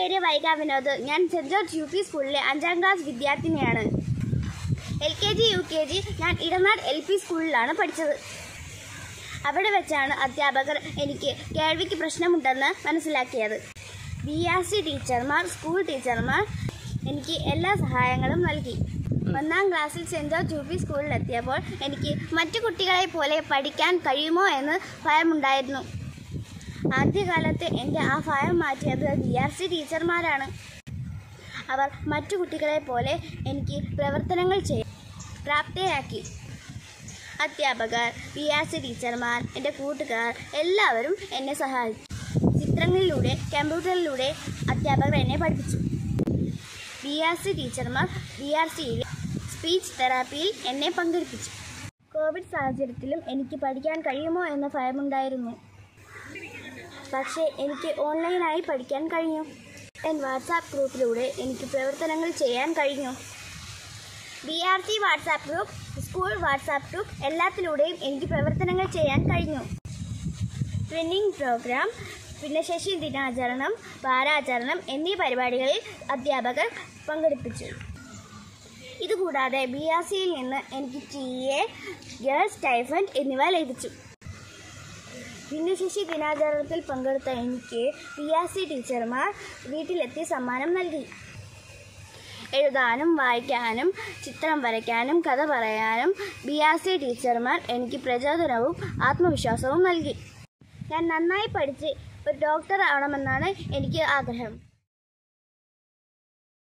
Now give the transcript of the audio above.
പേര് വൈഗ വിനോദ് ഞാൻ cent George U P സ്കൂളിലെ അഞ്ചാം ക്ലാസ് വിദ്യാർത്ഥിനിയാണ് L K G U K G ഞാൻ ഇടനാട് എൽ പി സ്കൂളിലാണ് പഠിച്ചത് അവിടെ വെച്ചാണ് അധ്യാപകർ എനിക്ക് കേൾവിക്ക് പ്രശ്നമുണ്ടെന്ന് മനസ്സിലാക്കിയത് ബി ആർ സി ടീച്ചർമാർ സ്കൂൾ ടീച്ചർമാർ എനിക്ക് എല്ലാ സഹായങ്ങളും നൽകി ഒന്നാം ക്ലാസ്സിൽ സെൻറ് ജോർജ് യു പി സ്കൂളിലെത്തിയപ്പോൾ എനിക്ക് മറ്റു കുട്ടികളെ പോലെ പഠിക്കാൻ കഴിയുമോ എന്ന് ഭയമുണ്ടായിരുന്നു ആദ്യകാലത്ത് എൻ്റെ ആ ഭയം മാറ്റിയത് ബി ആർ സി ടീച്ചർമാരാണ് അവർ മറ്റു കുട്ടികളെ പോലെ എനിക്ക് പ്രവർത്തനങ്ങൾ ചെയ്യാൻ പ്രാപ്തയാക്കി അധ്യാപകർ പി ആർ സി ടീച്ചർമാർ എൻ്റെ കൂട്ടുകാർ എല്ലാവരും എന്നെ സഹായിച്ചു ചിത്രങ്ങളിലൂടെ കമ്പ്യൂട്ടറിലൂടെ അധ്യാപകർ എന്നെ പഠിപ്പിച്ചു ബി ആർ സി ടീച്ചർമാർ ബി ആർ സിയിലെ സ്പീച്ച് തെറാപ്പിയിൽ എന്നെ പങ്കെടുപ്പിച്ചു കോവിഡ് സാഹചര്യത്തിലും എനിക്ക് പഠിക്കാൻ കഴിയുമോ എന്ന ഭയമുണ്ടായിരുന്നു പക്ഷേ എനിക്ക് ഓൺലൈനായി പഠിക്കാൻ കഴിഞ്ഞു എൻ വാട്സാപ്പ് ഗ്രൂപ്പിലൂടെ എനിക്ക് പ്രവർത്തനങ്ങൾ ചെയ്യാൻ കഴിഞ്ഞു B R C WhatsApp group school WhatsApp group എല്ലാത്തിലൂടെയും എനിക്ക് പ്രവർത്തനങ്ങൾ ചെയ്യാൻ കഴിഞ്ഞു ട്രെയിനിങ് പ്രോഗ്രാം ഭിന്നശേഷി ദിനാചരണം വാരാചരണം എന്നീ പരിപാടികളിൽ അധ്യാപകർ പങ്കെടുപ്പിച്ചു ഇതുകൂടാതെ ബി ആർ സിയിൽ നിന്ന് എനിക്ക് ടി എ ഗേൾസ് ടൈഫൻഡ് എന്നിവ ലഭിച്ചു ഭിന്നശേഷി ദിനാചരണത്തിൽ പങ്കെടുത്ത എനിക്ക് പി ആർ സി ടീച്ചർമാർ വീട്ടിലെത്തി സമ്മാനം നൽകി എഴുതാനും വായിക്കാനും ചിത്രം വരയ്ക്കാനും കഥ പറയാനും ബി ആർ സി ടീച്ചർമാർ എനിക്ക് പ്രചോദനവും ആത്മവിശ്വാസവും നൽകി ഞാൻ നന്നായി പഠിച്ച് ഒരു ഡോക്ടർ ആവണമെന്നാണ് എനിക്ക് ആഗ്രഹം